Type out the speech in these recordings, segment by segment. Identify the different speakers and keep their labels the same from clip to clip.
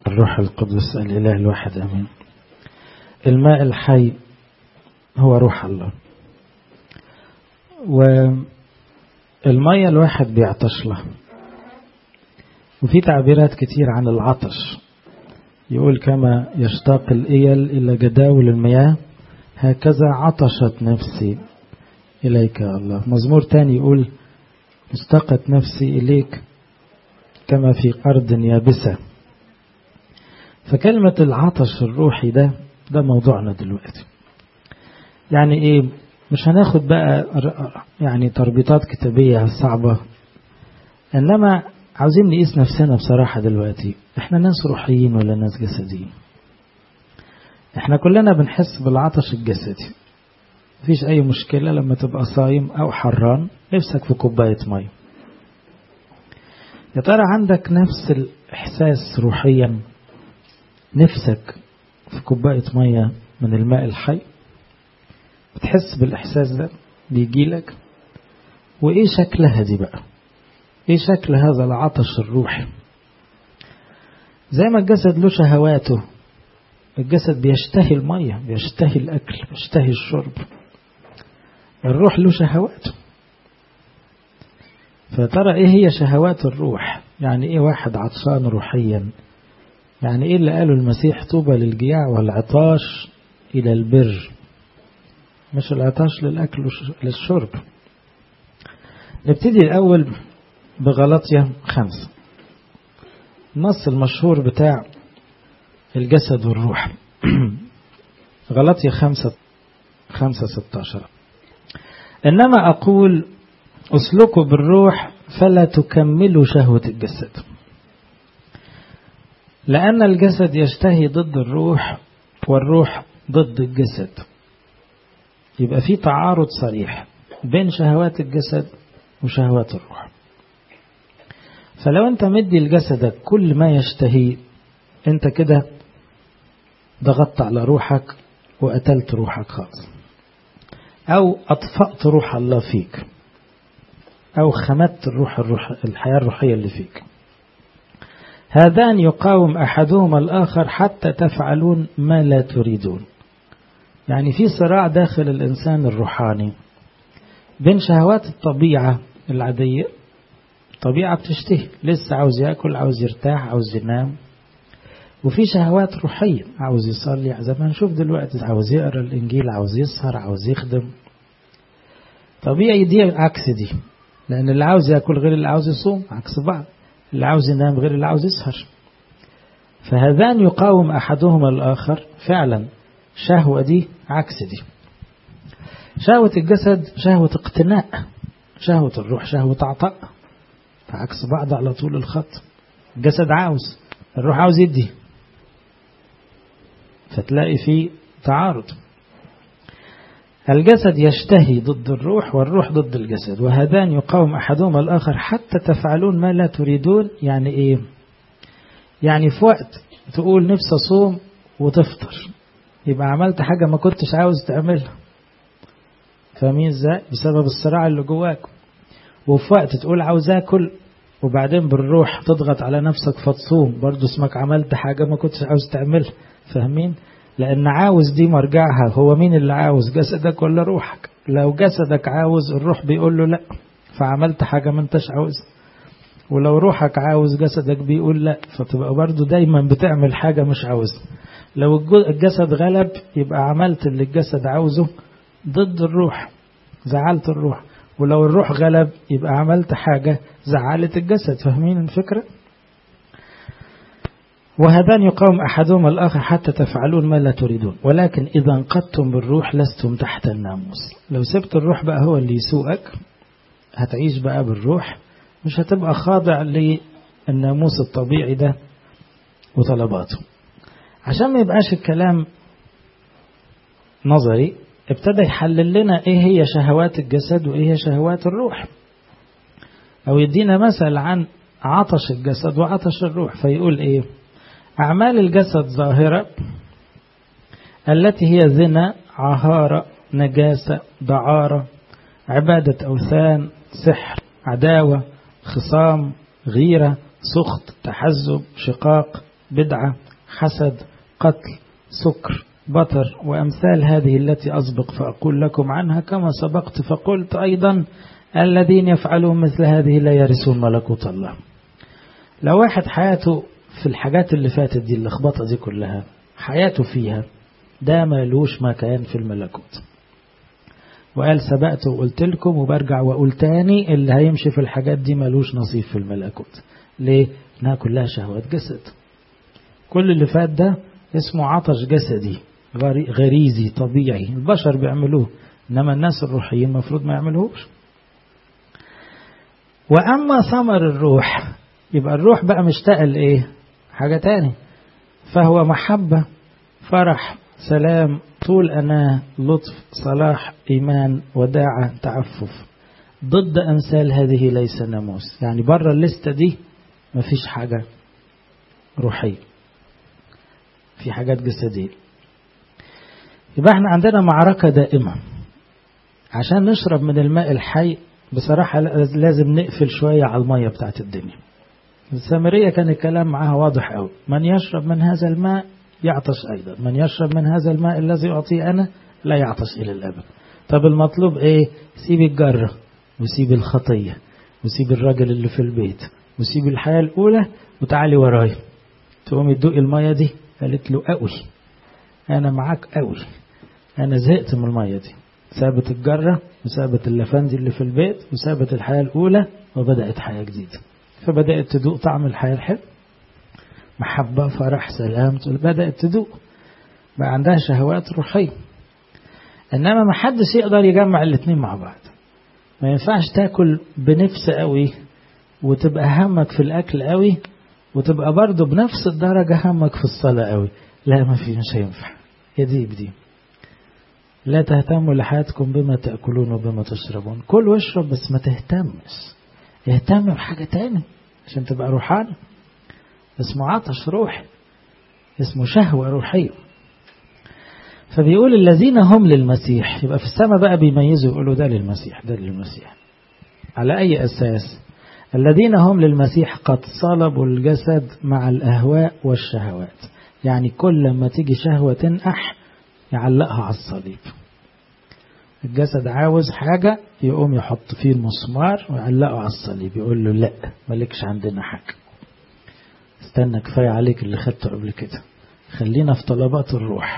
Speaker 1: الروح القدس الإله الواحد أمين الماء الحي هو روح الله والمية الواحد بيعطش له وفي تعبيرات كتير عن العطش يقول كما يشتاق الإيل إلى جداول المياه هكذا عطشت نفسي إليك يا الله مزمور تاني يقول اشتقت نفسي إليك كما في أرض يابسة فكلمة العطش الروحي ده ده موضوعنا دلوقتي يعني ايه مش هناخد بقى يعني تربيطات كتابية صعبة انما عاوزين نقيس نفسنا بصراحة دلوقتي احنا ناس روحيين ولا ناس جسديين احنا كلنا بنحس بالعطش الجسدي مفيش اي مشكلة لما تبقى صايم او حران نفسك في كوباية مية يا ترى عندك نفس الاحساس روحيا نفسك في كوباية مية من الماء الحي بتحس بالإحساس ده بيجي لك وإيه شكلها دي بقى إيه شكل هذا العطش الروحي زي ما الجسد له شهواته الجسد بيشتهي المية بيشتهي الأكل بيشتهي الشرب الروح له شهواته فترى إيه هي شهوات الروح يعني إيه واحد عطشان روحيا يعني إيه اللي قاله المسيح طوبى للجياع والعطاش إلى البر مش العطاش للأكل للشرب نبتدي الأول بغلطية خمسة النص المشهور بتاع الجسد والروح غلطية خمسة خمسة ستاشر إنما أقول أسلكوا بالروح فلا تكملوا شهوة الجسد لأن الجسد يشتهي ضد الروح والروح ضد الجسد يبقى في تعارض صريح بين شهوات الجسد وشهوات الروح فلو انت مدي لجسدك كل ما يشتهي انت كده ضغطت على روحك وقتلت روحك خالص او اطفأت روح الله فيك او خمدت الروح, الروح الحياة الروحية اللي فيك هذان يقاوم أحدهما الآخر حتى تفعلون ما لا تريدون يعني في صراع داخل الإنسان الروحاني بين شهوات الطبيعة العادية طبيعة بتشتهي لسه عاوز يأكل عاوز يرتاح عاوز ينام وفي شهوات روحية عاوز يصلي زي ما نشوف دلوقتي عاوز يقرأ الإنجيل عاوز يسهر عاوز يخدم طبيعي دي عكس دي لأن اللي عاوز يأكل غير اللي عاوز يصوم عكس بعض اللي عاوز ينام غير اللي عاوز يسهر فهذان يقاوم أحدهما الآخر فعلا شهوة دي عكس دي شهوة الجسد شهوة اقتناء شهوة الروح شهوة عطاء فعكس بعض على طول الخط الجسد عاوز الروح عاوز يدي فتلاقي فيه تعارض الجسد يشتهي ضد الروح والروح ضد الجسد وهذان يقاوم أحدهما الآخر حتى تفعلون ما لا تريدون يعني إيه يعني في وقت تقول نفسي أصوم وتفطر يبقى عملت حاجة ما كنتش عاوز تعملها فاهمين ازاي بسبب الصراع اللي جواك وفي وقت تقول عاوز اكل وبعدين بالروح تضغط على نفسك فتصوم برضه اسمك عملت حاجة ما كنتش عاوز تعملها فاهمين لأن عاوز دي مرجعها هو مين اللي عاوز جسدك ولا روحك لو جسدك عاوز الروح بيقول له لا فعملت حاجة ما انتش عاوز ولو روحك عاوز جسدك بيقول لا فتبقى برضو دايما بتعمل حاجة مش عاوز لو الجسد غلب يبقى عملت اللي الجسد عاوزه ضد الروح زعلت الروح ولو الروح غلب يبقى عملت حاجة زعلت الجسد فاهمين الفكرة وهذان يقاوم أحدهما الآخر حتى تفعلون ما لا تريدون ولكن إذا انقضتم بالروح لستم تحت الناموس لو سبت الروح بقى هو اللي يسوقك هتعيش بقى بالروح مش هتبقى خاضع للناموس الطبيعي ده وطلباته عشان ما يبقاش الكلام نظري ابتدى يحلل لنا ايه هي شهوات الجسد وايه هي شهوات الروح او يدينا مثل عن عطش الجسد وعطش الروح فيقول ايه أعمال الجسد ظاهرة التي هي زنا عهارة نجاسة دعارة عبادة أوثان سحر عداوة خصام غيرة سخط تحزب شقاق بدعة حسد قتل سكر بطر وأمثال هذه التي أسبق فأقول لكم عنها كما سبقت فقلت أيضا الذين يفعلون مثل هذه لا يرثون ملكوت الله لو واحد حياته في الحاجات اللي فاتت دي اللخبطة دي كلها حياته فيها ده مالوش مكان في الملكوت وقال سبقت وقلت لكم وبرجع وأقول تاني اللي هيمشي في الحاجات دي مالوش نصيب في الملكوت ليه؟ إنها كلها شهوات جسد كل اللي فات ده اسمه عطش جسدي غريزي طبيعي البشر بيعملوه إنما الناس الروحيين المفروض ما يعملوهوش وأما ثمر الروح يبقى الروح بقى مشتاق لإيه حاجة تاني فهو محبة فرح سلام طول أناه لطف صلاح إيمان وداعة تعفف ضد أمثال هذه ليس ناموس يعني بره الليستة دي مفيش حاجة روحية في حاجات جسدية يبقى احنا عندنا معركة دائمة عشان نشرب من الماء الحي بصراحة لازم نقفل شوية على المية بتاعت الدنيا السامرية كان الكلام معها واضح قوي من يشرب من هذا الماء يعطش أيضا من يشرب من هذا الماء الذي أعطيه أنا لا يعطش إلى الأبد طب المطلوب إيه سيب الجرة وسيب الخطية وسيب الراجل اللي في البيت وسيب الحياة الأولى وتعالي وراي تقوم تدوق المية دي قالت له قوي أنا معاك قوي أنا زهقت من المية دي سابت الجرة وسابت اللفندي اللي في البيت وسابت الحياة الأولى وبدأت حياة جديدة فبدأت تدوق طعم الحياة الحلو محبة فرح سلام بدأت تدوق بقى عندها شهوات روحية إنما ما حدش يقدر يجمع الاتنين مع بعض ما ينفعش تاكل بنفس قوي وتبقى همك في الأكل قوي وتبقى برضه بنفس الدرجة همك في الصلاة قوي لا ما في مش هينفع يدي بدي لا تهتموا لحياتكم بما تأكلون وبما تشربون كل واشرب بس ما تهتمش اهتم بحاجة تاني عشان تبقى روحاني اسمه عطش روحي اسمه شهوة روحية فبيقول الذين هم للمسيح يبقى في السماء بقى بيميزوا يقولوا ده للمسيح ده للمسيح على أي أساس الذين هم للمسيح قد صلبوا الجسد مع الأهواء والشهوات يعني كل ما تيجي شهوة تنقح يعلقها على الصليب الجسد عاوز حاجة يقوم يحط فيه المسمار ويعلقه على الصليب يقول له لا مالكش عندنا حاجة استنى كفاية عليك اللي خدته قبل كده خلينا في طلبات الروح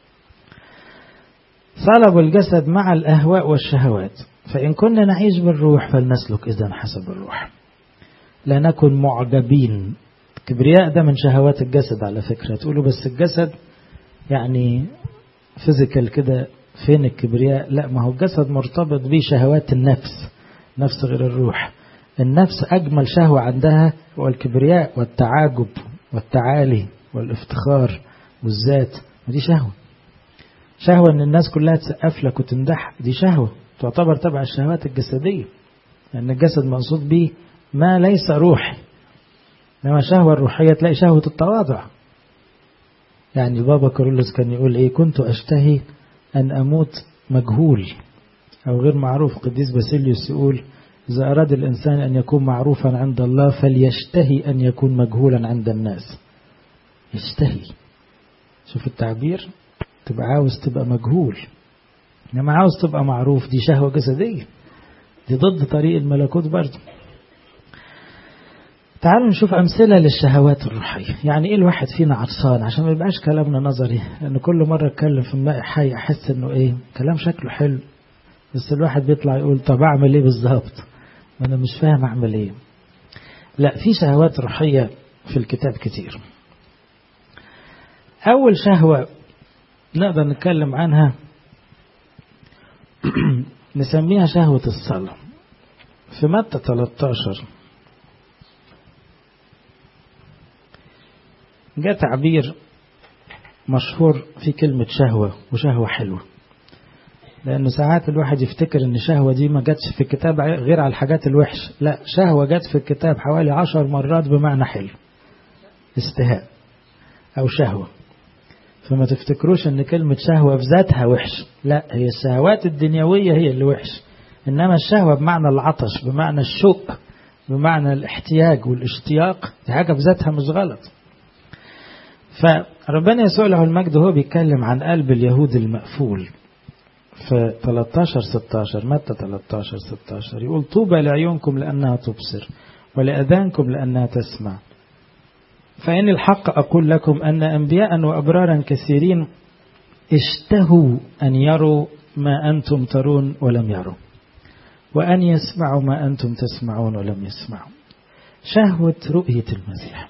Speaker 1: صلبوا الجسد مع الأهواء والشهوات فإن كنا نعيش بالروح فلنسلك إذا حسب الروح لا نكن معجبين الكبرياء ده من شهوات الجسد على فكرة تقولوا بس الجسد يعني فيزيكال كده فين الكبرياء لا ما هو الجسد مرتبط بيه شهوات النفس نفس غير الروح النفس أجمل شهوة عندها هو الكبرياء والتعاجب والتعالي والافتخار والذات ودي شهوة شهوة ان الناس كلها تسقف لك وتمدح دي شهوة تعتبر تبع الشهوات الجسدية لأن الجسد مقصود به ما ليس روحي إنما شهوة الروحية تلاقي شهوة التواضع يعني بابا كارولوس كان يقول إيه كنت أشتهي أن أموت مجهول أو غير معروف قديس باسيليوس يقول إذا أراد الإنسان أن يكون معروفا عند الله فليشتهي أن يكون مجهولا عند الناس يشتهي شوف التعبير تبقى عاوز تبقى مجهول إنما عاوز تبقى معروف دي شهوة جسدية دي ضد طريق الملكوت برضه تعالوا نشوف أمثلة للشهوات الروحية يعني إيه الواحد فينا عطسان عشان ما يبقاش كلامنا نظري لأن كل مرة أتكلم في الماء حي أحس إنه إيه كلام شكله حلو بس الواحد بيطلع يقول طب أعمل إيه بالظبط وأنا مش فاهم أعمل إيه لا في شهوات روحية في الكتاب كتير أول شهوة نقدر نتكلم عنها نسميها شهوة الصلاة في متى 13 جاء تعبير مشهور في كلمة شهوة وشهوة حلوة لأنه ساعات الواحد يفتكر أن الشهوة دي ما جاتش في الكتاب غير على الحاجات الوحش لا شهوة جات في الكتاب حوالي عشر مرات بمعنى حلو استهاء أو شهوة فما تفتكروش أن كلمة شهوة في ذاتها وحش لا هي الشهوات الدنيوية هي اللي وحش إنما الشهوة بمعنى العطش بمعنى الشوق بمعنى الاحتياج والاشتياق دي حاجة في ذاتها مش غلط فربنا يسوع له المجد هو بيتكلم عن قلب اليهود المقفول في 13 16 متى 13 16 يقول طوبى لعيونكم لأنها تبصر ولأذانكم لأنها تسمع فإن الحق أقول لكم أن أنبياء وأبرارا كثيرين اشتهوا أن يروا ما أنتم ترون ولم يروا وأن يسمعوا ما أنتم تسمعون ولم يسمعوا شهوة رؤية المسيح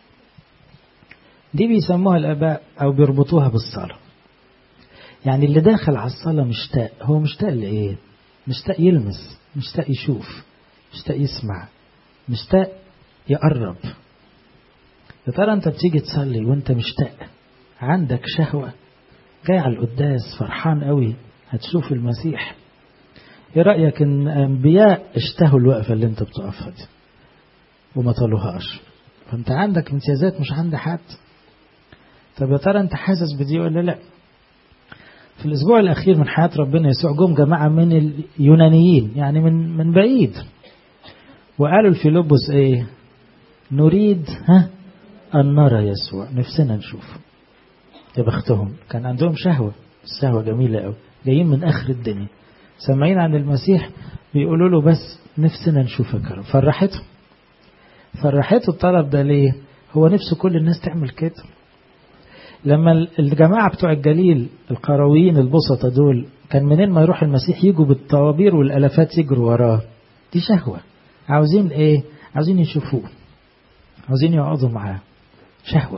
Speaker 1: دي بيسموها الآباء أو بيربطوها بالصلاة يعني اللي داخل على الصلاة مشتاق هو مشتاق لإيه مشتاق يلمس مشتاق يشوف مشتاق يسمع مشتاق يقرب يا ترى انت بتيجي تصلي وانت مشتاق عندك شهوة جاي على القداس فرحان قوي هتشوف المسيح ايه رأيك ان انبياء اشتهوا الوقفة اللي انت بتقفها دي وما طالوهاش فانت عندك امتيازات مش عند حد طب يا ترى انت حاسس بدي ولا لا في الاسبوع الاخير من حياة ربنا يسوع جم جماعة من اليونانيين يعني من من بعيد وقالوا الفيلبس ايه نريد ها أن نرى يسوع نفسنا نشوف يا بختهم كان عندهم شهوة الشهوة جميلة قوي جايين من آخر الدنيا سامعين عن المسيح بيقولوا له بس نفسنا نشوفك يا رب فرحته فرحته الطلب ده ليه هو نفسه كل الناس تعمل كده لما الجماعة بتوع الجليل القرويين البسطة دول كان منين ما يروح المسيح يجوا بالطوابير والألفات يجروا وراه دي شهوة عاوزين ايه عاوزين يشوفوه عاوزين يقعدوا معاه شهوة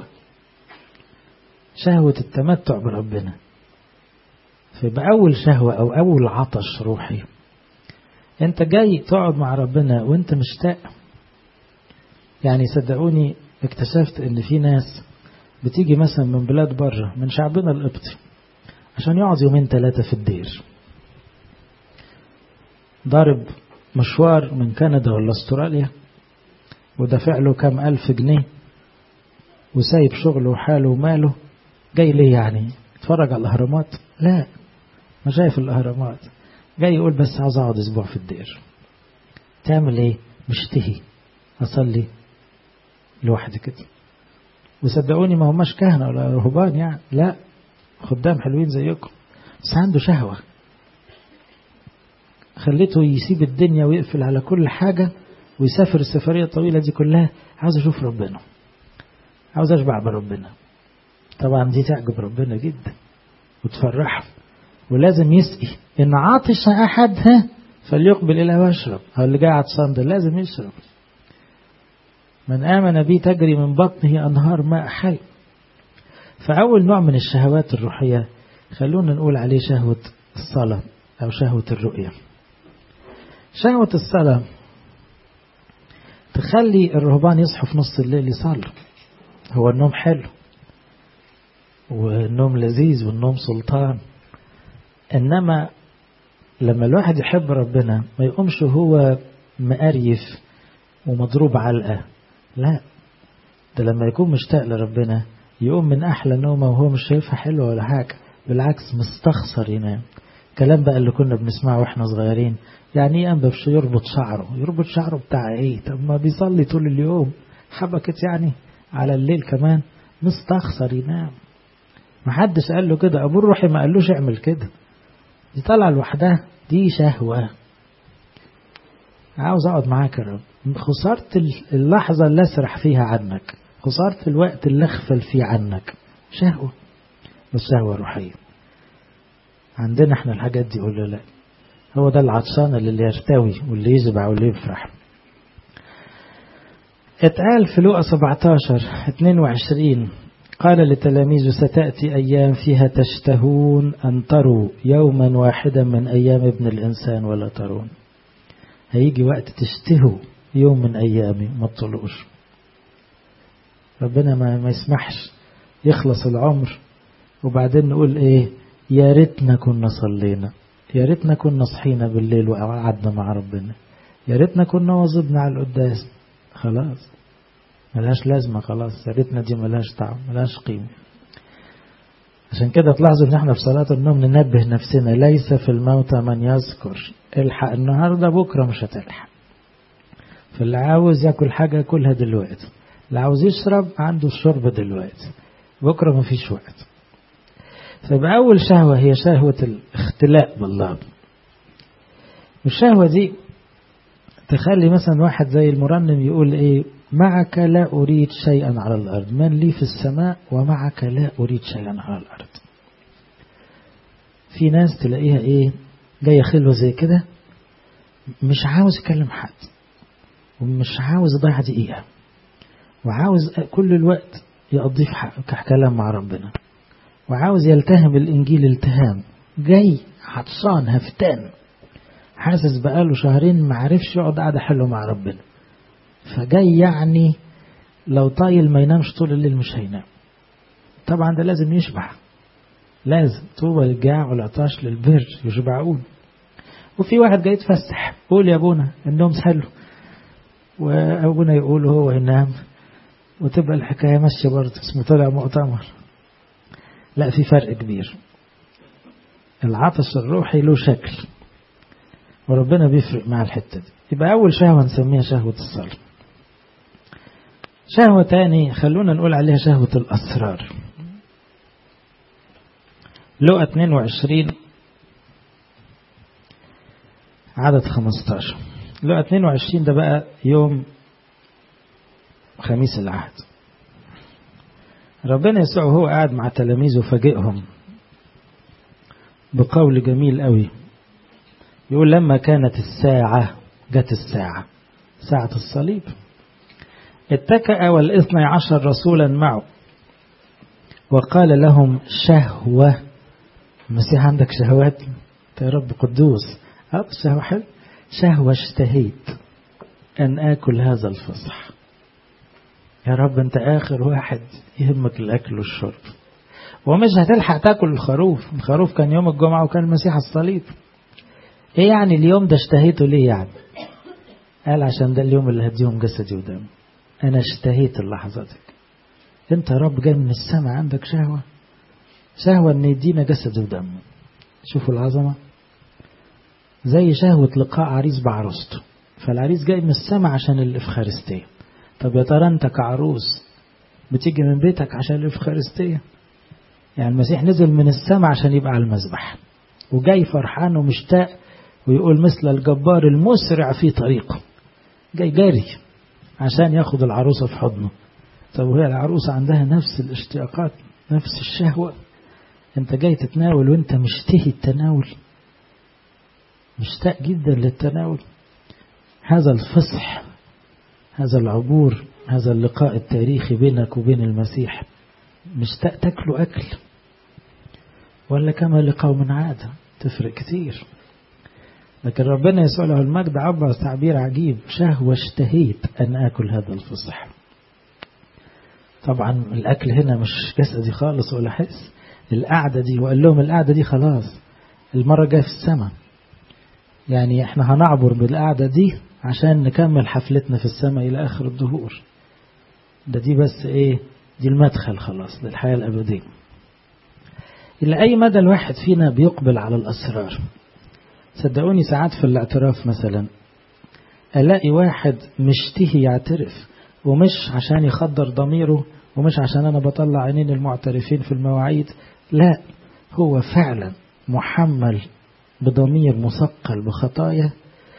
Speaker 1: شهوة التمتع بربنا فيبقى أول شهوة أو أول عطش روحي أنت جاي تقعد مع ربنا وأنت مشتاق يعني صدقوني اكتشفت أن في ناس بتيجي مثلا من بلاد بره من شعبنا القبطي عشان يقعد يومين ثلاثة في الدير ضارب مشوار من كندا ولا استراليا ودافع له كام ألف جنيه وسايب شغله وحاله وماله جاي ليه يعني اتفرج على الأهرامات لا ما شايف الأهرامات جاي يقول بس عاوز أقعد أسبوع في الدير تعمل إيه مشتهي أصلي لوحدي كده وصدقوني ما هماش كهنة ولا رهبان يعني لا خدام حلوين زيكم بس عنده شهوة خليته يسيب الدنيا ويقفل على كل حاجة ويسافر السفرية الطويلة دي كلها عاوز أشوف ربنا عاوز أشبع بربنا طبعا دي تعجب ربنا جدا وتفرحه ولازم يسقي إن عاطش أحد ها فليقبل إلى واشرب هو اللي جاي عطشان ده لازم يشرب من آمن بي تجري من بطنه أنهار ماء حي فأول نوع من الشهوات الروحية خلونا نقول عليه شهوة الصلاة أو شهوة الرؤية شهوة الصلاة تخلي الرهبان يصحوا في نص الليل يصلوا هو النوم حلو والنوم لذيذ والنوم سلطان إنما لما الواحد يحب ربنا ما يقومش هو مقريف ومضروب علقة لا ده لما يكون مشتاق لربنا يقوم من أحلى نومة وهو مش شايفها حلوة ولا حاجة بالعكس مستخسر ينام كلام بقى اللي كنا بنسمعه واحنا صغيرين يعني ايه انبش يربط شعره يربط شعره بتاع ايه طب ما بيصلي طول اليوم حبكت يعني على الليل كمان مستخسر ينام محدش قال له كده ابو الروحي ما قالوش اعمل كده دي طالعه لوحدها دي شهوة عاوز اقعد معاك يا رب خسرت اللحظة اللي اسرح فيها عنك خسرت الوقت اللي اغفل فيه عنك شهوة بس شهوة روحية عندنا احنا الحاجات دي قول لا هو ده العطشان اللي يرتوي واللي يشبع واللي يفرح اتقال في لوقا 17 22 قال لتلاميذه ستأتي أيام فيها تشتهون أن تروا يوما واحدا من أيام ابن الإنسان ولا ترون هيجي وقت تشتهوا يوم من أيامي ما تطلقوش ربنا ما, ما يسمحش يخلص العمر وبعدين نقول ايه يا ريتنا كنا صلينا يا ريتنا كنا صحينا بالليل وقعدنا مع ربنا يا ريتنا كنا واظبنا على القداس خلاص ملهاش لازمة خلاص يا ريتنا دي ملهاش طعم ملهاش قيمة عشان كده تلاحظوا ان احنا في صلاة النوم ننبه نفسنا ليس في الموتى من يذكر الحق النهاردة بكرة مش هتلحق فاللي عاوز ياكل حاجة ياكلها دلوقتي اللي عاوز يشرب عنده الشرب دلوقتي بكرة ما فيش وقت فيبقى أول شهوة هي شهوة الاختلاء بالله والشهوة دي تخلي مثلا واحد زي المرنم يقول ايه معك لا أريد شيئا على الأرض من لي في السماء ومعك لا أريد شيئا على الأرض في ناس تلاقيها ايه جاية خلوة زي كده مش عاوز يكلم حد ومش عاوز يضيع دقيقة وعاوز كل الوقت يقضيه في كلام مع ربنا وعاوز يلتهم الإنجيل التهام جاي عطشان هفتان حاسس بقاله شهرين ما عرفش يقعد قاعدة حلوة مع ربنا فجاي يعني لو طايل ما ينامش طول الليل مش هينام طبعا ده لازم يشبع لازم طوبى للجاع والعطاش للبر يشبعون وفي واحد جاي يتفسح قول يا ابونا النوم حلو وابونا يقول هو ينام وتبقى الحكاية ماشية برضه اسمه طلع مؤتمر لا في فرق كبير العطش الروحي له شكل وربنا بيفرق مع الحتة دي يبقى أول شهوة نسميها شهوة الصلاة شهوة تاني خلونا نقول عليها شهوة الأسرار لقى 22 عدد 15 لقى 22 ده بقى يوم خميس العهد ربنا يسوع وهو قاعد مع تلاميذه فاجئهم بقول جميل قوي يقول لما كانت الساعة جت الساعة ساعة الصليب اتكأ والاثني عشر رسولا معه وقال لهم شهوة المسيح عندك شهوات يا رب قدوس هذا شهوة حلو شهوة اشتهيت أن آكل هذا الفصح يا رب أنت آخر واحد يهمك الأكل والشرب ومش هتلحق تاكل الخروف الخروف كان يوم الجمعة وكان المسيح الصليب ايه يعني اليوم ده اشتهيته ليه يعني قال عشان ده اليوم اللي هديهم جسدي ودم انا اشتهيت اللحظة دي انت يا رب جاي من السماء عندك شهوة شهوة ان يدينا جسد ودم شوفوا العظمة زي شهوة لقاء عريس بعروسته فالعريس جاي من السماء عشان الإفخارستية طب يا ترى انت كعروس بتيجي من بيتك عشان الإفخارستية يعني المسيح نزل من السماء عشان يبقى على المذبح وجاي فرحان ومشتاق ويقول مثل الجبار المسرع في طريقه جاي جاري عشان ياخد العروسة في حضنه طب وهي العروسة عندها نفس الاشتياقات نفس الشهوة انت جاي تتناول وانت مشتهي التناول مشتاق جدا للتناول هذا الفصح هذا العبور هذا اللقاء التاريخي بينك وبين المسيح مشتاق تاكله أكل ولا كما لقوم عادة تفرق كتير لكن ربنا يسوع له المجد عبر تعبير عجيب شهوة اشتهيت أن آكل هذا الفصح طبعا الأكل هنا مش جسدي خالص ولا حس القعدة دي وقال لهم القعدة دي خلاص المرة جاية في السماء يعني احنا هنعبر بالقعدة دي عشان نكمل حفلتنا في السماء إلى آخر الدهور ده دي بس ايه دي المدخل خلاص للحياة الأبدية إلى أي مدى الواحد فينا بيقبل على الأسرار صدقوني ساعات في الاعتراف مثلا ألاقي واحد مشتهي يعترف ومش عشان يخدر ضميره ومش عشان أنا بطلع عينين المعترفين في المواعيد لا هو فعلا محمل بضمير مثقل بخطايا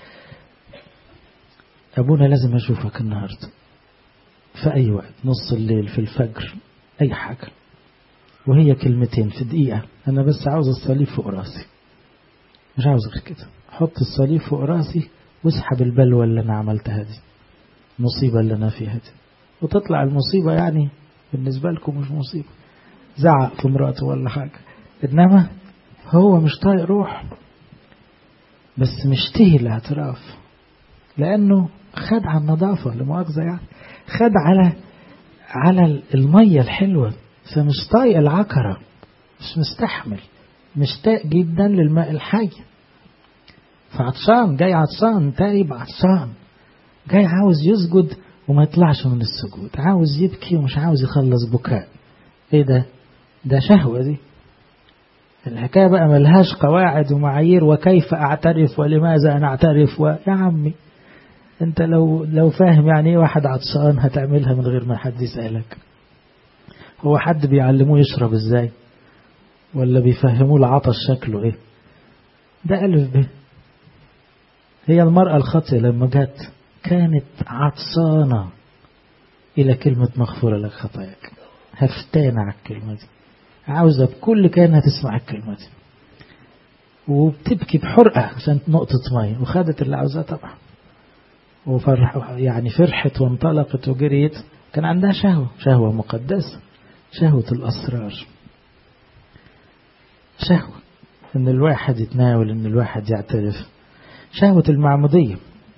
Speaker 1: أبونا لازم أشوفك النهاردة في أي وقت نص الليل في الفجر أي حاجة وهي كلمتين في دقيقة أنا بس عاوز الصليب فوق راسي مش عاوز غير كده حط الصليب فوق راسي واسحب البلوى اللي أنا عملتها دي المصيبة اللي أنا فيها دي وتطلع المصيبة يعني بالنسبة لكم مش مصيبة زعق في مراته ولا حاجة إنما هو مش طايق روح بس مشتهي الاعتراف لأنه خد على النظافة لمؤاخذة يعني خد على على المية الحلوة فمش طايق العكرة مش مستحمل مشتاق جدا للماء الحي فعطشان جاي عطشان تايب عطشان جاي عاوز يسجد وما يطلعش من السجود عاوز يبكي ومش عاوز يخلص بكاء ايه ده ده شهوة دي الحكاية بقى ملهاش قواعد ومعايير وكيف اعترف ولماذا انا اعترف و... يا عمي انت لو لو فاهم يعني ايه واحد عطشان هتعملها من غير ما حد يسألك هو حد بيعلموه يشرب ازاي ولا بيفهموه العطش شكله ايه ده ألف به هي المرأة الخاطئة لما جت كانت عطسانة إلى كلمة مغفورة لك خطاياك هفتانة على الكلمة دي عاوزة بكل كانها تسمع الكلمة دي وبتبكي بحرقة عشان نقطة مية وخدت اللي عاوزاه طبعا وفرح يعني فرحت وانطلقت وجريت كان عندها شهوة شهوة مقدسة شهوة الأسرار شهوة إن الواحد يتناول إن الواحد يعترف شهوة المعمودية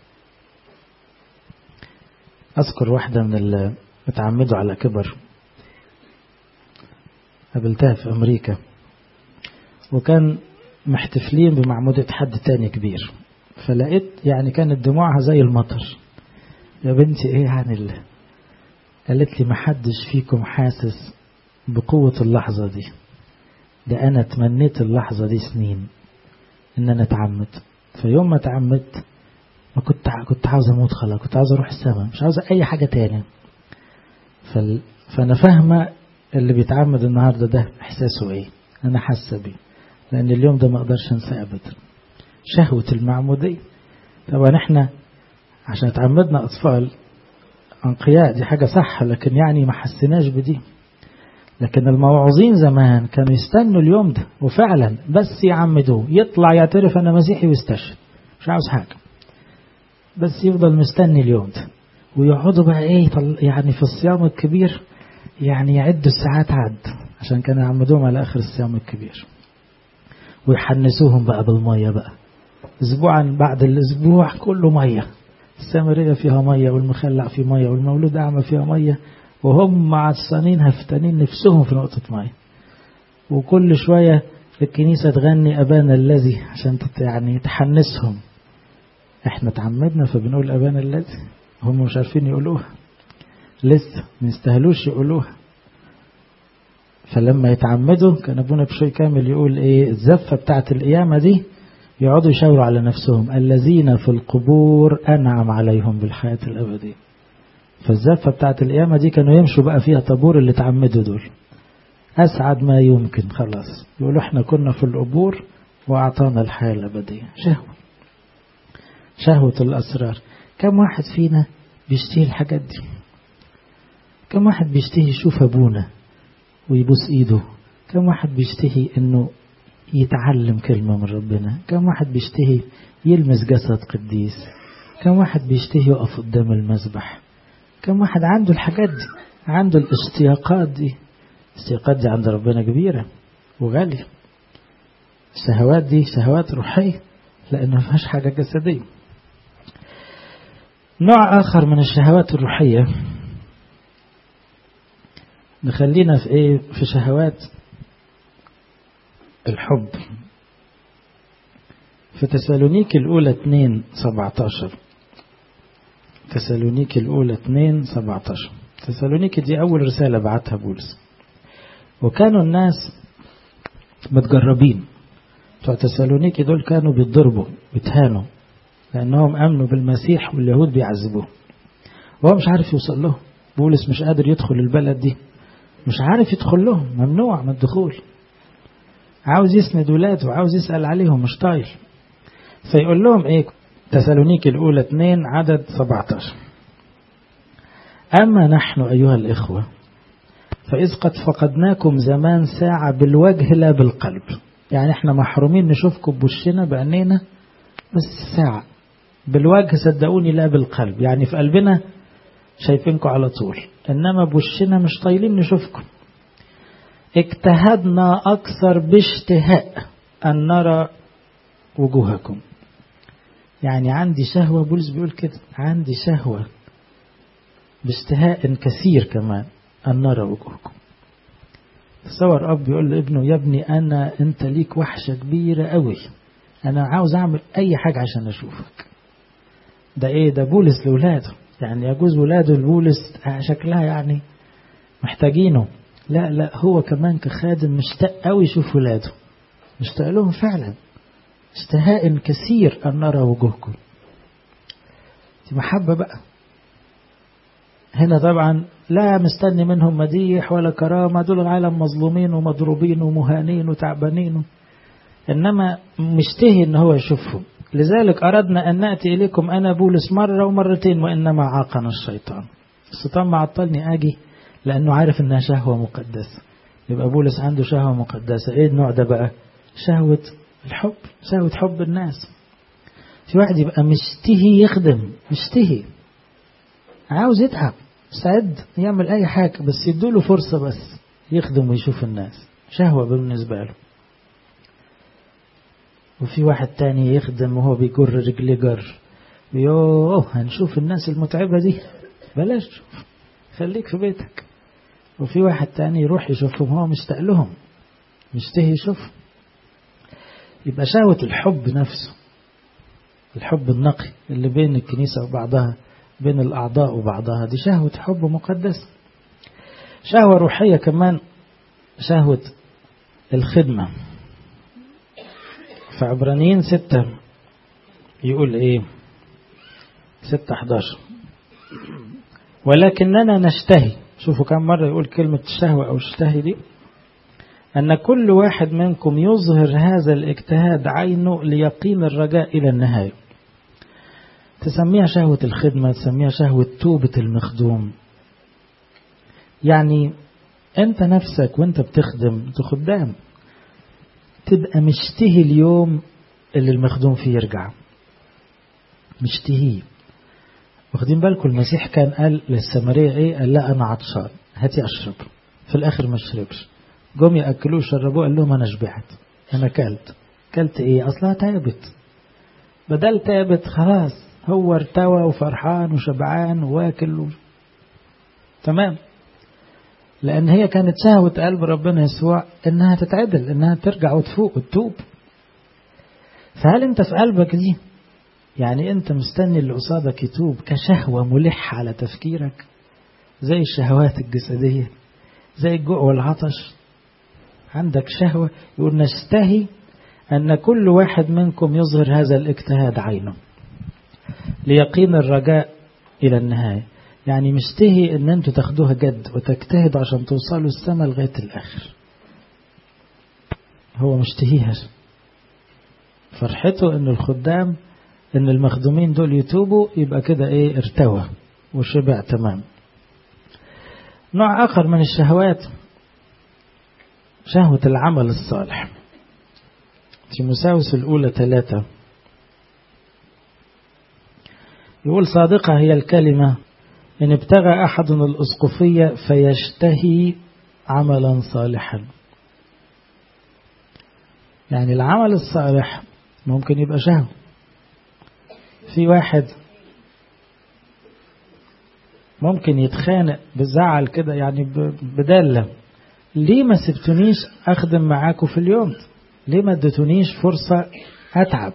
Speaker 1: أذكر واحدة من اللي اتعمدوا على كبر قابلتها في أمريكا وكان محتفلين بمعمودة حد تاني كبير فلقيت يعني كانت دموعها زي المطر يا بنتي ايه عن الله قالت لي محدش فيكم حاسس بقوة اللحظة دي ده أنا تمنيت اللحظة دي سنين إن أنا أتعمد فيوم ما اتعمدت ما كنت كنت عاوز أموت خلاص كنت عاوز أروح السماء مش عاوز أي حاجة تاني فال... فأنا فاهمة اللي بيتعمد النهاردة ده إحساسه إيه أنا حاسة بيه لأن اليوم ده ما أقدرش أنساه أبدا شهوة المعمودية طبعا إحنا عشان اتعمدنا أطفال أنقياء دي حاجة صح لكن يعني ما حسيناش بدي لكن الموعظين زمان كانوا يستنوا اليوم ده وفعلا بس يعمدوه يطلع يعترف أنا مسيحي ويستشهد مش عاوز حاجة بس يفضل مستني اليوم ده ويقعدوا بقى ايه يعني في الصيام الكبير يعني يعدوا الساعات عد عشان كانوا يعمدوهم على آخر الصيام الكبير ويحنسوهم بقى بالمية بقى اسبوعا بعد الاسبوع كله مية السامرية فيها مية والمخلع فيه مية والمولود أعمى فيها مية وهم عطسانين هفتانين نفسهم في نقطة مية وكل شوية الكنيسة تغني أبانا الذي عشان يعني تحنسهم احنا تعمدنا فبنقول أبانا الذي هم مش عارفين يقولوها لسه ما يستاهلوش يقولوها فلما يتعمدوا كان ابونا بشوي كامل يقول ايه الزفة بتاعت القيامة دي يقعدوا يشاوروا على نفسهم الذين في القبور أنعم عليهم بالحياة الأبدية فالزفة بتاعت القيامة دي كانوا يمشوا بقى فيها طابور اللي تعمدوا دول أسعد ما يمكن خلاص يقولوا احنا كنا في القبور وأعطانا الحياة الأبدية شهوة شهوة الأسرار كم واحد فينا بيشتهي الحاجات دي كم واحد بيشتهي يشوف أبونا ويبوس إيده كم واحد بيشتهي أنه يتعلم كلمة من ربنا كم واحد بيشتهي يلمس جسد قديس كم واحد بيشتهي يقف قدام المذبح كم واحد عنده الحاجات دي عنده الاشتياقات دي الاشتياقات دي عند ربنا كبيرة وغالية الشهوات دي شهوات روحية لأنه ما فيهاش حاجة جسدية نوع آخر من الشهوات الروحية نخلينا في ايه في شهوات الحب في تسالونيك الأولى 2 17 تسالونيك الأولى 2 17 تسالونيك دي أول رسالة بعتها بولس وكانوا الناس متجربين بتوع تسالونيك دول كانوا بيتضربوا بيتهانوا لأنهم أمنوا بالمسيح واليهود بيعذبوه وهو مش عارف يوصل لهم بولس مش قادر يدخل البلد دي مش عارف يدخل لهم ممنوع من الدخول عاوز يسند ولاده وعاوز يسأل عليهم مش طايل فيقول لهم ايه تسالونيك الأولى 2 عدد 17 أما نحن أيها الإخوة فإذ قد فقدناكم زمان ساعة بالوجه لا بالقلب يعني احنا محرومين نشوفكم بوشنا بعينينا بس ساعة بالوجه صدقوني لا بالقلب يعني في قلبنا شايفينكم على طول إنما بوشنا مش طايلين نشوفكم اجتهدنا أكثر باشتهاء أن نرى وجوهكم يعني عندي شهوة بولس بيقول كده عندي شهوة باشتهاء كثير كمان أن نرى وجوهكم تصور أب يقول لابنه يا ابني أنا أنت ليك وحشة كبيرة قوي أنا عاوز أعمل أي حاجة عشان أشوفك ده إيه ده بولس لولاده يعني يجوز ولاده لبولس شكلها يعني محتاجينه لا لا هو كمان كخادم مشتاق قوي يشوف ولاده مشتاق لهم فعلا اشتهاء كثير أن نرى وجوهكم دي محبة بقى هنا طبعا لا مستني منهم مديح ولا كرامة دول العالم مظلومين ومضروبين ومهانين وتعبانين إنما مشتهي إن هو يشوفهم لذلك أردنا أن نأتي إليكم أنا بولس مرة ومرتين وإنما عاقنا الشيطان الشيطان معطلني أجي لأنه عارف إنها شهوة مقدسة يبقى بولس عنده شهوة مقدسة إيه النوع ده بقى شهوة الحب شهوة حب الناس في واحد يبقى مشتهي يخدم مشتهي عاوز يتعب مستعد يعمل أي حاجة بس يدوله فرصة بس يخدم ويشوف الناس شهوة بالنسبة له وفي واحد تاني يخدم وهو بيجر رجليه جر يوه هنشوف الناس المتعبة دي بلاش تشوف خليك في بيتك وفي واحد تاني يروح يشوفهم هو مشتاق لهم مشتهي يشوفهم يبقى شهوة الحب نفسه الحب النقي اللي بين الكنيسة وبعضها بين الأعضاء وبعضها دي شهوة حب مقدس شهوة روحية كمان شهوة الخدمة في عبرانيين ستة يقول ايه ستة حداشر ولكننا نشتهي شوفوا كم مرة يقول كلمة الشهوة أو اشتهي دي أن كل واحد منكم يظهر هذا الاجتهاد عينه ليقين الرجاء إلى النهاية تسميها شهوة الخدمة تسميها شهوة توبة المخدوم يعني أنت نفسك وأنت بتخدم تخدام تبقى مشتهي اليوم اللي المخدوم فيه يرجع مشتهيه واخدين بالكم المسيح كان قال للسامرية ايه قال لا انا عطشان هاتي اشرب في الاخر ما شربش جم ياكلوه شربوه قال لهم انا شبعت انا كلت كلت ايه اصلها تعبت بدل تعبت خلاص هو ارتوى وفرحان وشبعان واكل و... تمام لان هي كانت شهوة قلب ربنا يسوع انها تتعدل انها ترجع وتفوق وتتوب فهل انت في قلبك دي يعني انت مستني اللي قصادك يتوب كشهوة ملحة على تفكيرك زي الشهوات الجسدية زي الجوع والعطش عندك شهوة يقول نشتهي أن كل واحد منكم يظهر هذا الاجتهاد عينه ليقين الرجاء إلى النهاية يعني مشتهي أن أنتوا تاخدوها جد وتجتهدوا عشان توصلوا السماء لغاية الآخر هو مشتهيها فرحته أن الخدام ان المخدومين دول يتوبوا يبقى كده ايه ارتوى وشبع تمام نوع اخر من الشهوات شهوة العمل الصالح تيموساوس الأولى ثلاثة يقول صادقة هي الكلمة إن ابتغى أحد الأسقفية فيشتهي عملا صالحا يعني العمل الصالح ممكن يبقى شهوة في واحد ممكن يتخانق بزعل كده يعني بدالة ليه ما سبتونيش أخدم معاكم في اليوم ليه ما ادتونيش فرصة أتعب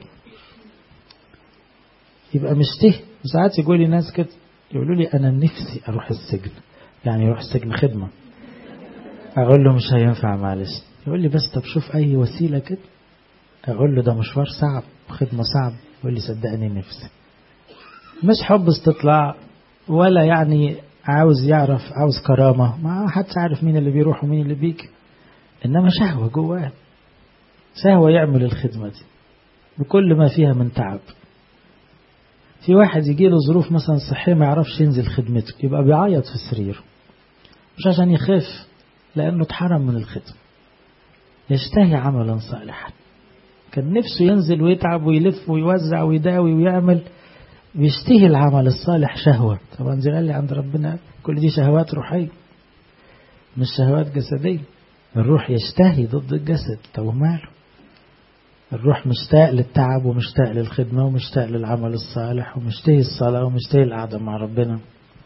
Speaker 1: يبقى مشتهي ساعات يقول لي ناس كده يقولوا لي أنا نفسي أروح السجن يعني يروح السجن خدمة أقول له مش هينفع معلش يقول لي بس طب شوف أي وسيلة كده أقول له ده مشوار صعب خدمة صعب يقول لي صدقني نفسي مش حب استطلاع ولا يعني عاوز يعرف عاوز كرامة ما حدش عارف مين اللي بيروح ومين اللي بيجي إنما شهوة جواه شهوة يعمل الخدمة دي بكل ما فيها من تعب في واحد يجي له ظروف مثلا صحية ما يعرفش ينزل خدمته يبقى بيعيط في سريره مش عشان يخاف لأنه اتحرم من الخدمة يشتهي عملا صالحا كان نفسه ينزل ويتعب ويلف ويوزع ويداوي ويعمل بيشتهي العمل الصالح شهوة طبعا دي غالية عند ربنا كل دي شهوات روحية مش شهوات جسدية الروح يشتهي ضد الجسد طب ماله الروح مشتاق للتعب ومشتاق للخدمة ومشتاق للعمل الصالح ومشتهي الصلاة ومشتهي القعدة مع ربنا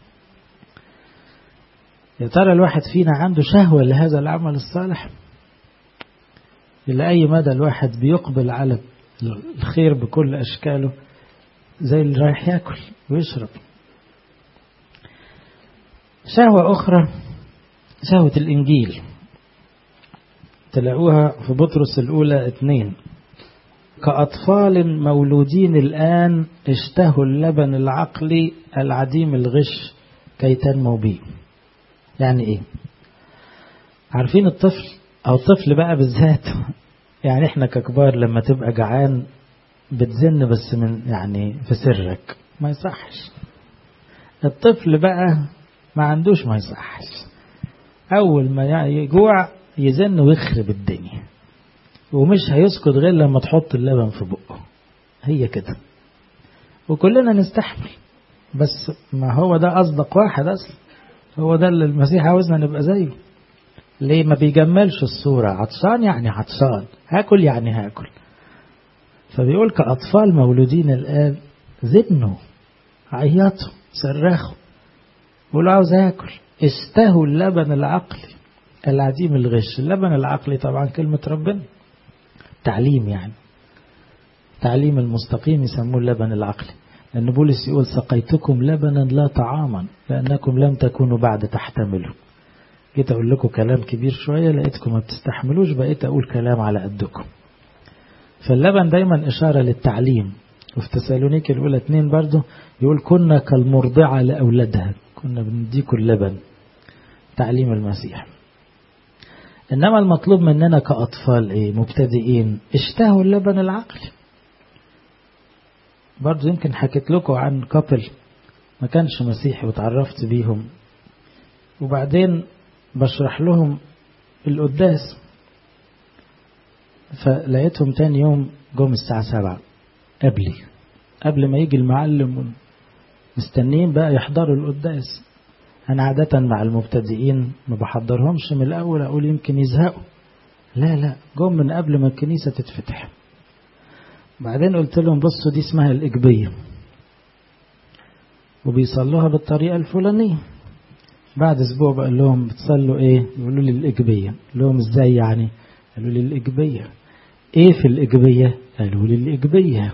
Speaker 1: يا ترى الواحد فينا عنده شهوة لهذا العمل الصالح إلى أي مدى الواحد بيقبل على الخير بكل أشكاله زي اللي رايح ياكل ويشرب شهوة أخرى شهوة الإنجيل تلاقوها في بطرس الأولى اثنين كأطفال مولودين الآن اشتهوا اللبن العقلي العديم الغش كي تنمو به يعني ايه عارفين الطفل او الطفل بقى بالذات يعني احنا ككبار لما تبقى جعان بتزن بس من يعني في سرك ما يصحش الطفل بقى ما عندوش ما يصحش اول ما يجوع يزن ويخرب الدنيا ومش هيسكت غير لما تحط اللبن في بقه هي كده وكلنا نستحمل بس ما هو ده أصدق واحد أصلا هو ده اللي المسيح عاوزنا نبقى زيه ليه ما بيجملش الصورة عطشان يعني عطشان هاكل يعني هاكل فبيقول كأطفال مولودين الآن زنوا عيطوا صرخوا قولوا عاوز آكل استهوا اللبن العقلي العديم الغش اللبن العقلي طبعا كلمة ربنا تعليم يعني تعليم المستقيم يسموه اللبن العقلي لأن بولس يقول سقيتكم لبنا لا طعاما لأنكم لم تكونوا بعد تحتملوا جيت أقول لكم كلام كبير شوية لقيتكم ما بتستحملوش بقيت أقول كلام على قدكم فاللبن دايما إشارة للتعليم وفي تسالونيك الأولى اتنين برضو يقول كنا كالمرضعة لأولادها كنا بنديكم اللبن تعليم المسيح إنما المطلوب مننا كأطفال إيه مبتدئين اشتهوا اللبن العقلي برضو يمكن حكيت لكم عن كابل ما كانش مسيحي وتعرفت بيهم وبعدين بشرح لهم القداس فلقيتهم تاني يوم جم الساعة سبعة قبلي قبل ما يجي المعلم مستنيين بقى يحضروا القداس أنا عادة مع المبتدئين ما بحضرهمش من الأول أقول يمكن يزهقوا لا لا جم من قبل ما الكنيسة تتفتح بعدين قلت لهم بصوا دي اسمها الإجبية وبيصلوها بالطريقة الفلانية بعد أسبوع بقول لهم بتصلوا إيه يقولوا لي الإجبية لهم إزاي يعني قالوا لي الإجبية إيه في الإجبية قالوا لي الإجبية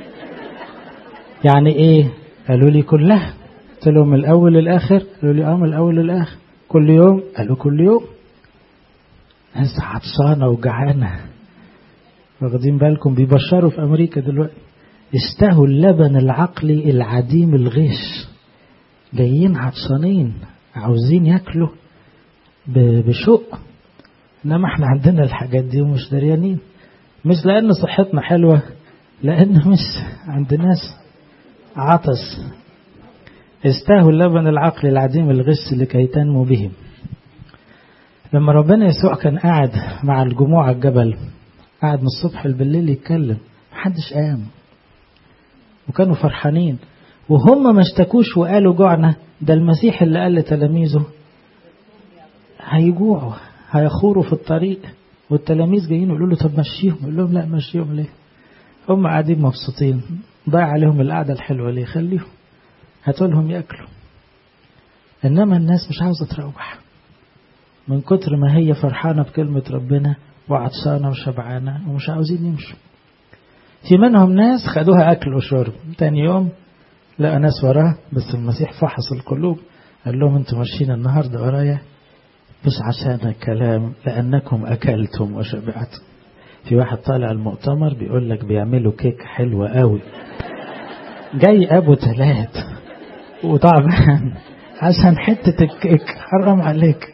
Speaker 1: يعني إيه قالوا لي كلها قلت لهم من الأول للآخر قالوا لي آه من الأول للآخر كل يوم قالوا كل يوم ناس عطشانة وجعانة واخدين بالكم بيبشروا في أمريكا دلوقتي استهوا اللبن العقلي العديم الغش جايين عطشانين عاوزين ياكلوا بشوق انما احنا عندنا الحاجات دي ومش دريانين مش لان صحتنا حلوه لان مش عندناش عطس استاهوا اللبن العقلي العديم الغش لكي تنمو بهم لما ربنا يسوع كان قاعد مع الجموع على الجبل قاعد من الصبح بالليل يتكلم محدش قام وكانوا فرحانين وهم ما اشتكوش وقالوا جوعنا ده المسيح اللي قال لتلاميذه هيجوعوا هيخوروا في الطريق والتلاميذ جايين يقولوا له طب مشيهم يقول لهم لا مشيهم ليه هم قاعدين مبسوطين ضاع عليهم القعدة الحلوة ليه خليهم هاتوا لهم ياكلوا انما الناس مش عاوزة تروح من كتر ما هي فرحانة بكلمة ربنا وعطشانة وشبعانة ومش عاوزين يمشوا في منهم ناس خدوها أكل وشرب تاني يوم لقى ناس وراه بس المسيح فحص القلوب قال لهم انتوا ماشيين النهاردة ورايا مش عشان الكلام لأنكم أكلتم وشبعتم في واحد طالع المؤتمر بيقول لك بيعملوا كيك حلوة قوي جاي أبو تلات وطبعا عشان حتة الكيك حرام عليك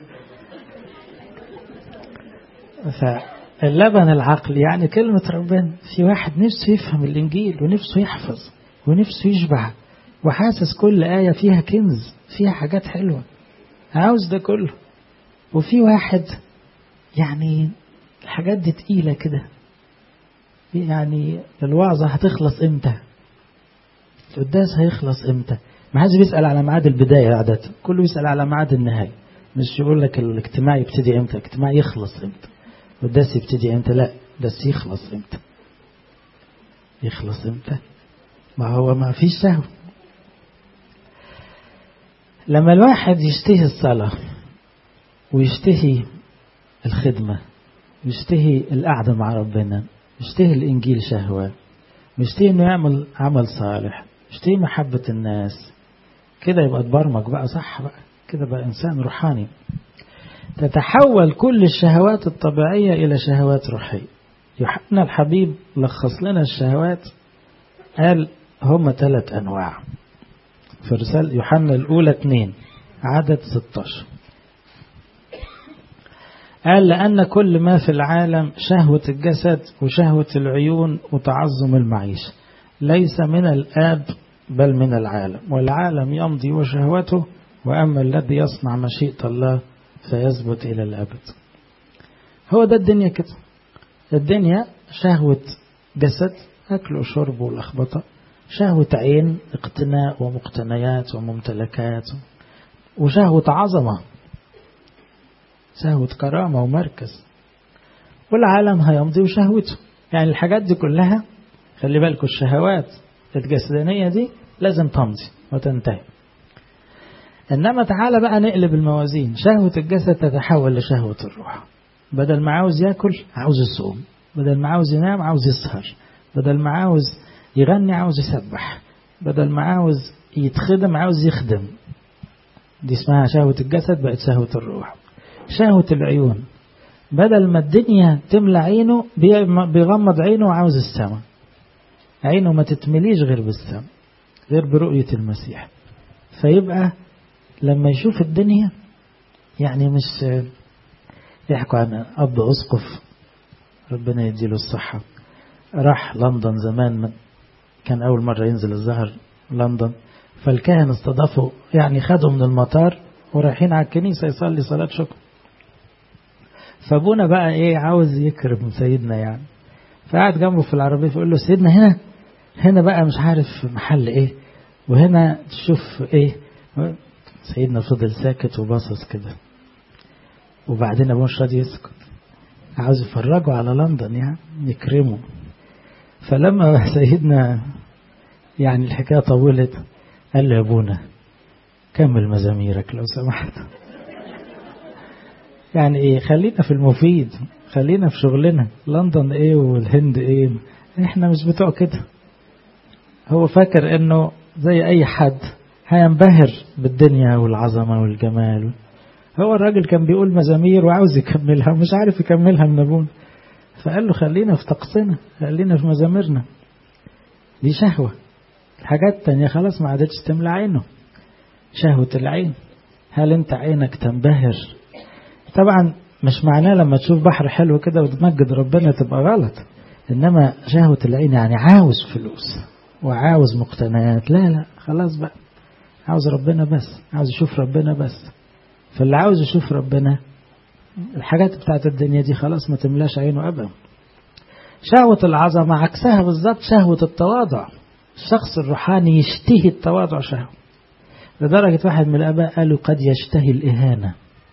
Speaker 1: فاللبن العقلي يعني كلمة ربنا في واحد نفسه يفهم الإنجيل ونفسه يحفظ ونفسه يشبع وحاسس كل آية فيها كنز فيها حاجات حلوة عاوز ده كله وفي واحد يعني الحاجات دي تقيلة كده يعني الوعظة هتخلص امتى القداس هيخلص امتى ما حدش بيسأل على ميعاد البداية عادة كله يسأل على ميعاد النهاية مش يقول لك الاجتماع يبتدي امتى الاجتماع يخلص امتى والدرس يبتدي امتى لا درس يخلص امتى يخلص امتى ما هو ما فيش سهو لما الواحد يشتهي الصلاة ويشتهي الخدمة ويشتهي القعدة مع ربنا يشتهي الإنجيل شهوة ويشتهي إنه يعمل عمل صالح يشتهي محبة الناس كده يبقى اتبرمج بقى صح بقى كده بقى إنسان روحاني تتحول كل الشهوات الطبيعية إلى شهوات روحية يوحنا الحبيب لخص لنا الشهوات قال هم ثلاث أنواع في رسالة يوحنا الأولى اثنين عدد 16 قال لأن كل ما في العالم شهوة الجسد وشهوة العيون وتعظم المعيشة ليس من الآب بل من العالم والعالم يمضي وشهوته وأما الذي يصنع مشيئة الله فيثبت إلى الأبد هو ده الدنيا كده الدنيا شهوة جسد أكل وشرب والأخبطة شهوة عين اقتناء ومقتنيات وممتلكات وشهوة عظمة شهوة كرامة ومركز والعالم هيمضي وشهوته يعني الحاجات دي كلها خلي بالكم الشهوات الجسدانية دي لازم تمضي وتنتهي إنما تعالى بقى نقلب الموازين شهوة الجسد تتحول لشهوة الروح بدل ما عاوز ياكل عاوز يصوم بدل ما عاوز ينام عاوز يسهر بدل ما عاوز يغني عاوز يسبح بدل ما عاوز يتخدم عاوز يخدم دي اسمها شهوة الجسد بقت شهوة الروح شهوة العيون بدل ما الدنيا تملى عينه بيغمض عينه وعاوز السماء عينه ما تتمليش غير بالسماء غير برؤية المسيح فيبقى لما يشوف الدنيا يعني مش يحكوا عن أب أسقف ربنا يديله الصحة راح لندن زمان كان أول مرة ينزل الظهر لندن فالكاهن استضافوا يعني خدوا من المطار ورايحين على الكنيسة يصلي صلاة شكر فابونا بقى ايه عاوز يكرم سيدنا يعني فقعد جنبه في العربية فيقول له سيدنا هنا هنا بقى مش عارف محل ايه وهنا تشوف ايه سيدنا فضل ساكت وباصص كده وبعدين ابوه مش راضي يسكت عاوز يفرجه على لندن يعني يكرمه فلما سيدنا يعني الحكاية طولت قال له يا ابونا كمل مزاميرك لو سمحت يعني ايه خلينا في المفيد خلينا في شغلنا لندن ايه والهند ايه احنا مش بتوع كده هو فاكر انه زي اي حد هينبهر بالدنيا والعظمة والجمال هو الراجل كان بيقول مزامير وعاوز يكملها ومش عارف يكملها من ابونا فقال له خلينا في طقسنا خلينا في مزاميرنا دي شهوة الحاجات التانية خلاص ما عادتش تملى عينه شهوة العين هل انت عينك تنبهر طبعا مش معناه لما تشوف بحر حلو كده وتمجد ربنا تبقى غلط انما شهوة العين يعني عاوز فلوس وعاوز مقتنيات لا لا خلاص بقى عاوز ربنا بس عاوز يشوف ربنا بس فاللي عاوز يشوف ربنا الحاجات بتاعت الدنيا دي خلاص ما تملاش عينه أبدا شهوة العظمة عكسها بالظبط شهوة التواضع الشخص الروحاني يشتهي التواضع شهوة لدرجة واحد من الآباء قالوا قد يشتهي الإهانة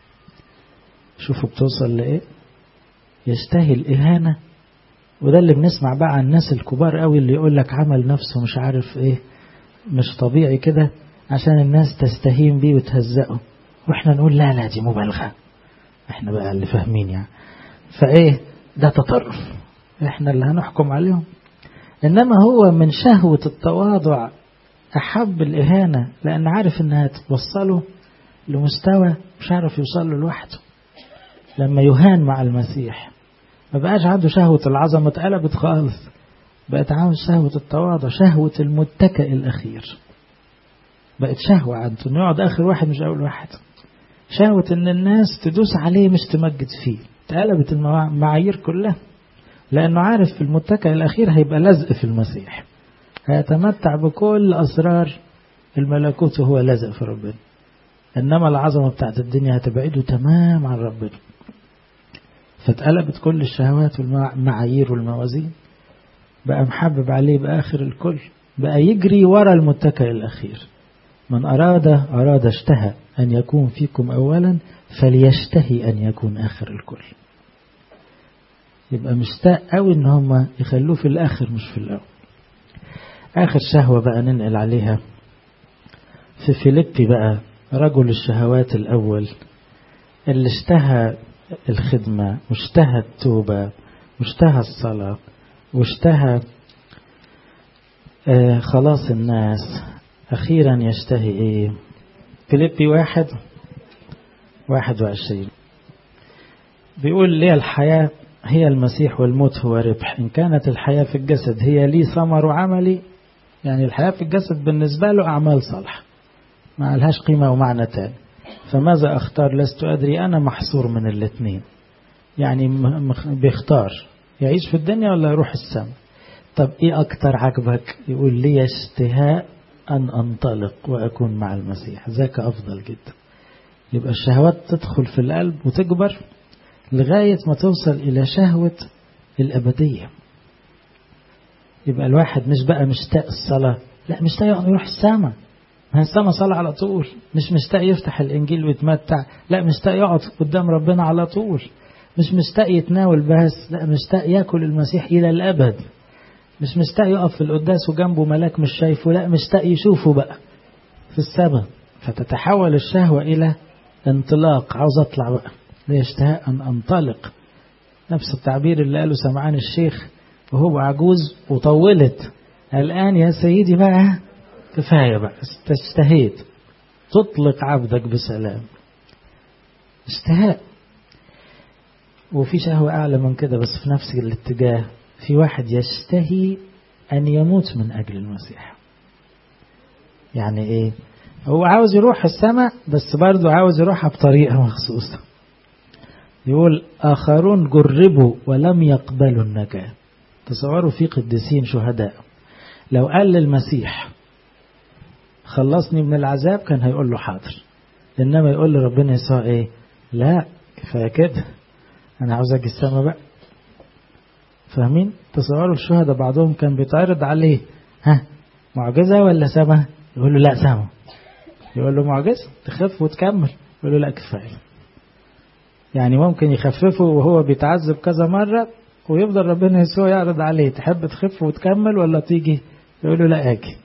Speaker 1: شوفوا بتوصل لإيه يشتهي الإهانة وده اللي بنسمع بقى عن الناس الكبار قوي اللي يقول لك عمل نفسه مش عارف ايه مش طبيعي كده عشان الناس تستهين بيه وتهزقه واحنا نقول لا لا دي مبالغة احنا بقى اللي فاهمين يعني فايه ده تطرف احنا اللي هنحكم عليهم انما هو من شهوة التواضع احب الاهانة لان عارف انها توصله لمستوى مش عارف يوصل له لوحده لما يهان مع المسيح ما بقاش عنده شهوة العظمة اتقلبت خالص بقت عاوز شهوة التواضع شهوة المتكئ الأخير بقت شهوة عنده انه يقعد آخر واحد مش أول واحد شهوة ان الناس تدوس عليه مش تمجد فيه اتقلبت المعايير كلها لأنه عارف في المتكئ الأخير هيبقى لزق في المسيح هيتمتع بكل أسرار الملكوت وهو لزق في ربنا إنما العظمة بتاعت الدنيا هتبعده تمام عن ربنا فاتقلبت كل الشهوات والمعايير والموازين بقى محبب عليه بآخر الكل بقى يجري ورا المتكئ الأخير من أراد أراد اشتهى أن يكون فيكم أولا فليشتهي أن يكون آخر الكل يبقى مشتاق قوي ان هم يخلوه في الآخر مش في الأول آخر شهوة بقى ننقل عليها في فيليبي بقى رجل الشهوات الأول اللي اشتهى الخدمة واشتهى التوبة واشتهى الصلاة واشتهى آه خلاص الناس أخيرا يشتهي إيه فيليبي واحد واحد وعشرين بيقول لي الحياة هي المسيح والموت هو ربح إن كانت الحياة في الجسد هي لي ثمر عملي يعني الحياة في الجسد بالنسبة له أعمال صالحة ما لهاش قيمة ومعنى تاني فماذا أختار لست أدري أنا محصور من الاثنين يعني بيختار يعيش في الدنيا ولا يروح السماء طب إيه أكتر عجبك يقول لي اشتهاء أن أنطلق وأكون مع المسيح ذاك أفضل جدا يبقى الشهوات تدخل في القلب وتكبر لغاية ما توصل إلى شهوة الأبدية يبقى الواحد مش بقى مشتاق الصلاة لا مشتاق يروح السماء ما السماء صلاة على طول مش مشتاق يفتح الإنجيل ويتمتع لا مشتاق يقعد قدام ربنا على طول مش مشتاق يتناول بس لا مشتاق ياكل المسيح إلى الأبد مش مشتاق يقف في القداس وجنبه ملاك مش شايفه لا مشتاق يشوفه بقى في السماء فتتحول الشهوة إلى انطلاق عاوز أطلع بقى ليه اشتهاء أن أنطلق نفس التعبير اللي قاله سمعان الشيخ وهو عجوز وطولت الآن يا سيدي بقى كفاية بقى استشتهيت تطلق عبدك بسلام اشتهاء وفي شهوة أعلى من كده بس في نفس الاتجاه في واحد يشتهي أن يموت من أجل المسيح يعني إيه هو عاوز يروح السماء بس برضه عاوز يروحها بطريقة مخصوصة يقول آخرون جربوا ولم يقبلوا النجاة تصوروا في قديسين شهداء لو قال للمسيح خلصني من العذاب كان هيقول له حاضر إنما يقول لربنا يسوع إيه لا كفاية كده أنا عاوز أجي السماء بقى فاهمين تصوروا الشهداء بعضهم كان بيتعرض عليه ها معجزة ولا سما يقول له لا سما يقول له معجزة تخف وتكمل يقول له لا كفاية يعني ممكن يخففه وهو بيتعذب كذا مرة ويفضل ربنا يسوع يعرض عليه تحب تخف وتكمل ولا تيجي يقول له لا اجي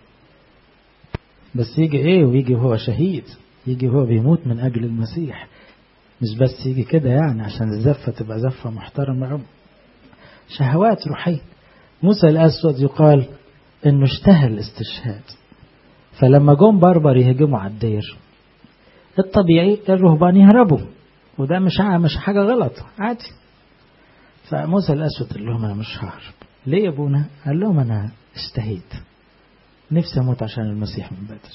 Speaker 1: بس يجي ايه ويجي وهو شهيد يجي وهو بيموت من اجل المسيح مش بس يجي كده يعني عشان الزفة تبقى زفة محترمة شهوات روحية موسى الأسود يقال انه اشتهى الاستشهاد فلما جم بربر يهجموا على الدير الطبيعي الرهبان يهربوا وده مش مش حاجة غلط عادي فموسى الأسود قال لهم أنا مش ههرب ليه يا ابونا قال لهم أنا اشتهيت نفسي أموت عشان المسيح من بدري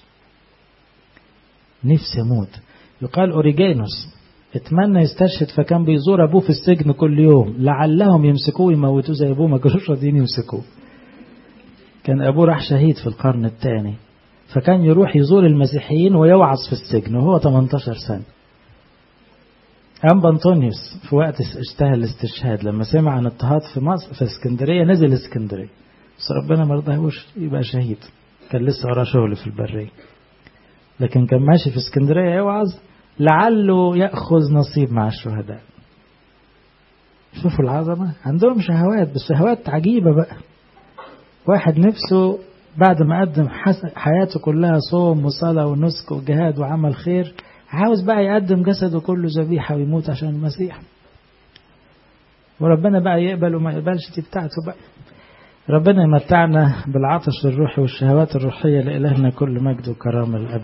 Speaker 1: نفسي أموت يقال أوريجينوس اتمنى يستشهد فكان بيزور أبوه في السجن كل يوم لعلهم يمسكوه يموتوه زي أبوه ما كانوش راضيين يمسكوه كان أبوه راح شهيد في القرن الثاني فكان يروح يزور المسيحيين ويوعظ في السجن وهو 18 سنة أنبا أنطونيوس في وقت اشتهى الاستشهاد لما سمع عن اضطهاد في مصر في اسكندرية نزل اسكندرية بس ربنا ما رضاهوش يبقى شهيد كان لسه وراه شغل في البرية لكن كان ماشي في اسكندرية يوعظ لعله يأخذ نصيب مع الشهداء شوفوا العظمة عندهم شهوات بس شهوات عجيبة بقى واحد نفسه بعد ما قدم حياته كلها صوم وصلاة ونسك وجهاد وعمل خير عاوز بقى يقدم جسده كله ذبيحة ويموت عشان المسيح وربنا بقى يقبل وما يقبلش دي بتاعته بقى ربنا يمتعنا بالعطش الروحي والشهوات الروحية لإلهنا كل مجد وكرامة الأب